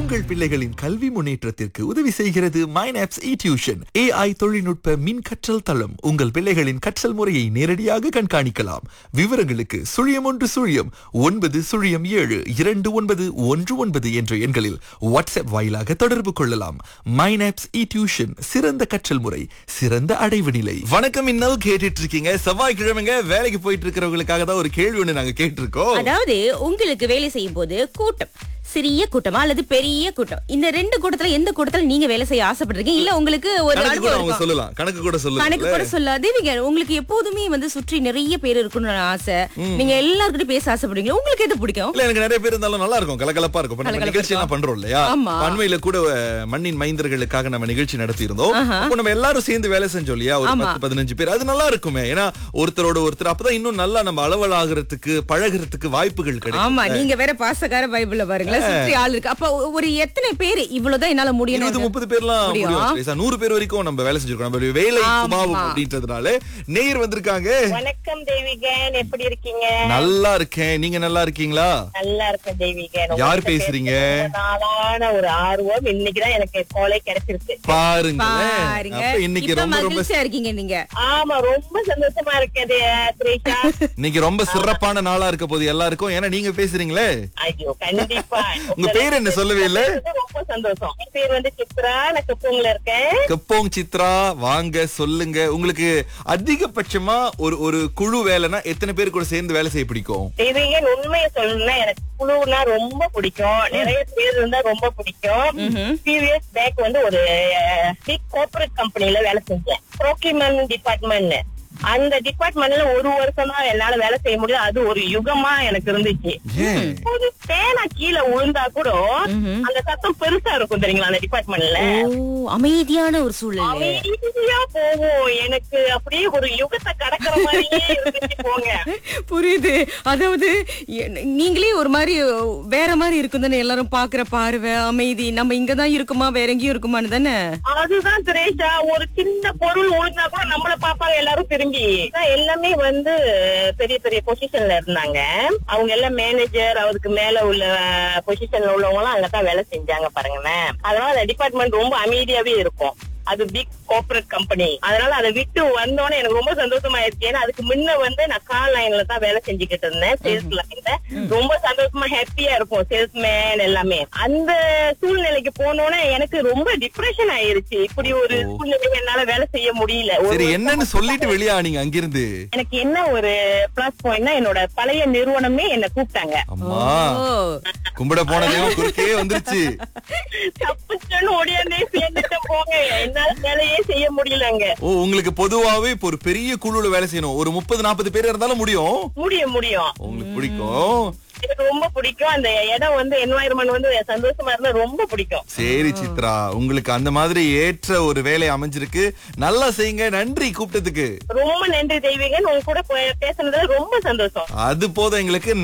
உங்கள் பிள்ளைகளின் கல்வி முன்னேற்றத்திற்கு உதவி செய்கிறது மைனாப்ஸ் இ டியூஷன் ஏஐ தொழில்நுட்ப மின் கற்றல் தளம் உங்கள் பிள்ளைகளின் கற்றல் முறையை நேரடியாக கண்காணிக்கலாம் விவரங்களுக்கு சுழியம் ஒன்று சுழியம் ஒன்பது சுழியம் ஏழு இரண்டு ஒன்பது ஒன்று ஒன்பது என்ற எண்களில் வாட்ஸ்அப் வாயிலாக தொடர்பு கொள்ளலாம் மைனாப்ஸ் இ டியூஷன் சிறந்த கற்றல் முறை சிறந்த அடைவு நிலை வணக்கம் இன்னல் கேட்டுட்டு இருக்கீங்க செவ்வாய்க்கிழமைங்க வேலைக்கு போயிட்டு இருக்கிறவங்களுக்காக தான் ஒரு கேள்வி ஒண்ணு நாங்க கேட்டிருக்கோம் அதாவது உங்களுக்கு வேலை செய்யும் போது கூட்டம் சிறிய கூட்டமா அல்லது பெரிய கூட்டம் இந்த ரெண்டு கூட்டத்துல எந்த கூட்டத்துல நீங்க வேலை செய்ய ஆசைப்படுறீங்க இல்ல உங்களுக்கு ஒரு கணக்கு கூட அனுபவம் அவங்க இருக்கும். சொல்லலாம் கணக்கு கூட கணக்கு கூட சொல்லலாம் சொல்ல தேவிக உங்களுக்கு எப்போதுமே வந்து சுற்றி நிறைய பேர் இருக்கணும்னு ஆசை நீங்க எல்லார்கிட்டயும் பேச ஆசைப்படுவீங்க உங்களுக்கு எது பிடிக்கும் இல்ல எனக்கு நிறைய பேர் இருந்தாலும் நல்லா இருக்கும் கலகலப்பா இருக்கும் இப்ப நம்ம கலகலப்பா நிகழ்ச்சி எல்லாம் பண்றோம் இல்லையா ஆமா. அண்மையில கூட அஹ், மண்ணின் மைந்தர்களுக்காக நம்ம நிகழ்ச்சி நடத்தி இருந்தோம் அப்போ நம்ம எல்லாரும் சேர்ந்து வேலை செஞ்சோம் இல்லையா ஒரு ஆமா. பத்து பதினஞ்சு பேர் அது நல்லா இருக்குமே ஏன்னா ஒருத்தரோட ஒருத்தர் அப்பதான் இன்னும் நல்லா நம்ம அளவலாகிறதுக்கு பழகுறதுக்கு வாய்ப்புகள் கிடைக்கும் ஆமா நீங்க வேற பாசக்கார பைபிள்ல பாருங்களேன் சுற்றி ஆள் இருக்கு அப்ப ஒரு எத்தனை பேர் இவ்வளவுதான் என்னால முடியும் இருபது முப்பது பேர்லாம் முடியும். முடியும் சுரேஷா. நூறு பேர் வரைக்கும் நம்ம வேலை செஞ்சிருக்கோம் நம்ம வேலை ஆமா. சுபாவம் அப்படின்றதுனால நேயர் வந்திருக்காங்க வணக்கம் தெய்வீகன் எப்படி இருக்கீங்க நல்லா இருக்கேன் நீங்க நல்லா இருக்கீங்களா நல்லா இருக்கேன் தெய்வீகன் யார் உங்கள்ட்ட பேசுறீங்க? பேச ரொம்ப நாளான ஒரு ஆர்வம் இன்னைக்குதான் எனக்கு கோலை கிடைச்சிருக்கு பாருங்களேன் பாருங்க அப்ப இன்னைக்கு இப்ப ரொம்ப ரொம்ப மகிழ்ச்சியா இருக்கீங்க நீங்க ஆமா ரொம்ப சந்தோஷமா இருக்குது திரேஷா இன்னைக்கு ரொம்ப சிறப்பான நாளா இருக்க போது எல்லாருக்கும் ஏன்னா நீங்க பேசுறீங்களே ஐயோ கண்டிப்பா உங்க பேர் என்ன சொல்லவே இல்ல? ரொம்ப சந்தோஷம் என் பேர் வந்து சித்ரா நான் குப்பூங்ல இருக்கேன் கப்போங் சித்ரா வாங்க சொல்லுங்க உங்களுக்கு அதிகபட்சமா ஒரு ஒரு குழு வேலைனா எத்தனை பேர் கூட சேர்ந்து வேலை செய்ய பிடிக்கும் தெய்வீகன் உண்மையை சொல்லணும்னா எனக்கு குழுனா ரொம்ப பிடிக்கும் நிறைய பேர் இருந்தா ரொம்ப பிடிக்கும் few years பேக் வந்து ஒரு பிக் கார்பரேட் கம்பெனில வேலை செஞ்சேன் ப்ரோக்யூமெண்ட் டிபார்ட்மெண்ட் அந்த டிபார்ட்மெண்ட்ல ஒரு வருஷம் தான் என்னால வேலை செய்ய முடியும் அது ஒரு யுகமா எனக்கு இருந்துச்சு ஏன் ஒரு பேனா கீழே விழுந்தா கூட அந்த சத்தம் பெருசா இருக்கும் தெரியுங்களா அந்த டிபார்ட்மெண்ட்ல ஓ அமைதியான ஒரு சூழல் அமைதியா போகும் எனக்கு அப்படியே ஒரு யுகத்தை கடக்கிற மாதிரியே இருந்துச்சு போங்க புரியுது அதாவது எ- நீங்களே ஒரு மாதிரி வேற மாதிரி இருக்கும் தானே எல்லாரும் பாக்குற பார்வை அமைதி நம்ம இங்கதான் இருக்குமா வேற எங்கேயும் இருக்குமான்னு தானே அதுதான் திரேஷா ஒரு சின்ன பொருள் விழுந்தா கூட நம்மள பாப்பாங்க எல்லாரும் திரும்பி அதான் எல்லாமே வந்து பெரிய பெரிய பொசிஷன்ல இருந்தாங்க அவங்க எல்லாம் மேனேஜர் அவருக்கு மேல உள்ள பொசிஷன்ல உள்ளவங்க எல்லாம் அங்கதான் வேலை செஞ்சாங்க பாருங்களேன் அதனால அந்த டிபார்ட்மெண்ட் ரொம்ப அமைதியாவே இருக்கும் அது பிக் கார்பரேட் கம்பெனி அதனால அதை விட்டு வந்தோடனே எனக்கு ரொம்ப சந்தோஷமா இருக்கு ஏன்னா அதுக்கு முன்ன வந்து நான் கால் லைன்ல தான் வேலை செஞ்சுக்கிட்டு இருந்தேன் சேல்ஸ் லைன்ல ரொம்ப சந்தோஷமா ஹாப்பியா இருக்கும் சேல்ஸ்மேன் எல்லாமே அந்த சூழ்நிலைக்கு போனோடனே எனக்கு ரொம்ப டிப்ரெஷன் ஆயிருச்சு இப்படி ஒரு ஓ. சூழ்நிலை என்னால வேலை செய்ய முடியல ஒரு சரி வருஷம் என்னன்னு சொல்லிட்டு வெளியா நீங்க அங்கிருந்து எனக்கு என்ன ஒரு பிளஸ் பாயிண்ட்னா என்னோட பழைய நிறுவனமே என்ன கூப்பிட்டாங்க அம்மா ஓ கும்பிட போனதையும் குறுக்கே வந்துருச்சு தப்புச்சுன்னு ஓடியாந்தே சேர்ந்துட்டு போங்க என்னால வேலையே செய்ய முடியலங்க ஓ உங்களுக்கு பொதுவாவே இப்ப ஒரு பெரிய குழுல வேலை செய்யணும் ஒரு முப்பது நாற்பது பேர் இருந்தாலும் முடியும் முடியும் முடியும் உங்களுக்கு பிடிக்கும் எனக்கு ரொம்ப பிடிக்கும் அந்த இடம் வந்து என்வாயர்மெண்ட் வந்து சந்தோஷமா இருந்தா ரொம்ப பிடிக்கும் சரி சித்ரா உங்களுக்கு அந்த மாதிரி ஏற்ற ஒரு வேலை அமைஞ்சிருக்கு நல்லா செய்யுங்க நன்றி கூப்பிட்டதுக்கு ரொம்ப நன்றி தெய்வீகன் உங்க கூட பே- பேசுனதுல ரொம்ப சந்தோஷம் அது போதும் எங்களுக்கு